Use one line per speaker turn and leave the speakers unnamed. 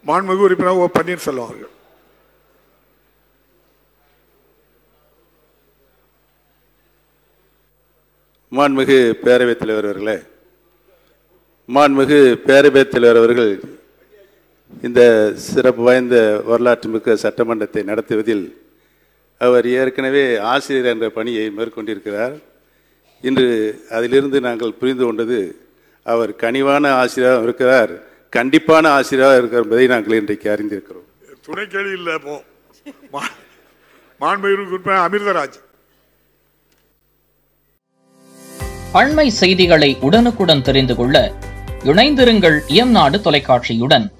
மாண்புமிகு உறுப்பினர் ஓ பன்னீர்செல்வம் அவர்கள்
மாண்புமிகு பேரவைத் தலைவர் அவர்களே மாண்புமிகு பேரவைத் தலைவர் அவர்கள் இந்த சிறப்பு வாய்ந்த வரலாற்று மிக்க சட்டமன்றத்தை நடத்துவதில் அவர் ஏற்கனவே ஆசிரியர் என்ற பணியை மேற்கொண்டிருக்கிறார் இன்று அதிலிருந்து நாங்கள் புரிந்து கொண்டது அவர் கனிவான ஆசிரியராக இருக்கிறார் கண்டிப்பான ஆசிரியராக இருக்கிறார் என்பதை நாங்கள் இன்றைக்கு அறிந்திருக்கிறோம்
துணை கேள்வி இல்லை இப்போ மா- மாண்புமிகு உறுப்பினர் அமிர்தராஜ்
அண்மை செய்திகளை உடனுக்குடன் தெரிந்து கொள்ள இணைந்திருங்கள் இயம்நாடு தொலைக்காட்சியுடன்